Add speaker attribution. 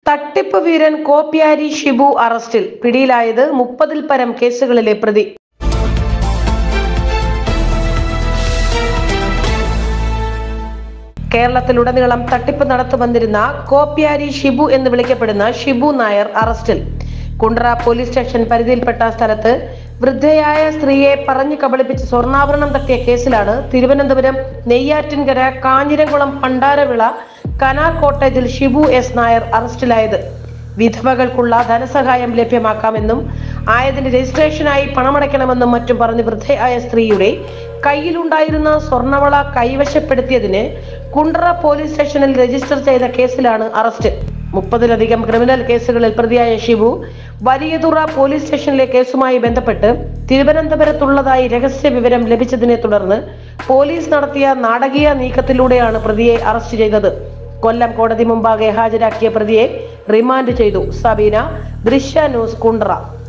Speaker 1: തട്ടിപ്പ് വീരൻ കോപ്യാരി ഷിബു അറസ്റ്റിൽ പിടിയിലായത് മുപ്പതിൽ പരം കേസുകളിലെ പ്രതി കേരളത്തിലുടനീളം തട്ടിപ്പ് നടത്തുവന്നിരുന്ന കോപ്യാരി ഷിബു എന്ന് വിളിക്കപ്പെടുന്ന ഷിബു നായർ അറസ്റ്റിൽ കുണ്ട്ര പോലീസ് സ്റ്റേഷൻ പരിധിയിൽപ്പെട്ട സ്ഥലത്ത് വൃദ്ധയായ സ്ത്രീയെ പറഞ്ഞു കബളിപ്പിച്ച് സ്വർണ്ണാഭരണം തട്ടിയ കേസിലാണ് തിരുവനന്തപുരം നെയ്യാറ്റിൻകര കാഞ്ഞിരംകുളം പണ്ടാരവിള കനാർ കോട്ടേജിൽ ഷിബു എസ് നായർ അറസ്റ്റിലായത് വിധവകൾക്കുള്ള ധനസഹായം ലഭ്യമാക്കാമെന്നും ആയതിന് രജിസ്ട്രേഷനായി പണമടയ്ക്കണമെന്നും മറ്റും പറഞ്ഞ് വൃദ്ധയായ സ്ത്രീയുടെ കയ്യിലുണ്ടായിരുന്ന സ്വർണവള കൈവശപ്പെടുത്തിയതിന് കുണ്ട്ര പോലീസ് സ്റ്റേഷനിൽ രജിസ്റ്റർ ചെയ്ത കേസിലാണ് അറസ്റ്റ് മുപ്പതിലധികം ക്രിമിനൽ കേസുകളിൽ പ്രതിയായ ഷിബു വലിയതുറ പോലീസ് സ്റ്റേഷനിലെ കേസുമായി ബന്ധപ്പെട്ട് തിരുവനന്തപുരത്തുള്ളതായി രഹസ്യ വിവരം ലഭിച്ചതിനെ തുടർന്ന് പോലീസ് നടത്തിയ നാടകീയ നീക്കത്തിലൂടെയാണ് പ്രതിയെ അറസ്റ്റ് ചെയ്തത് കൊല്ലം കോടതി മുമ്പാകെ ഹാജരാക്കിയ പ്രതിയെ റിമാൻഡ് ചെയ്തു സബീന ദൃശ്യ ന്യൂസ് കുണ്ട്ര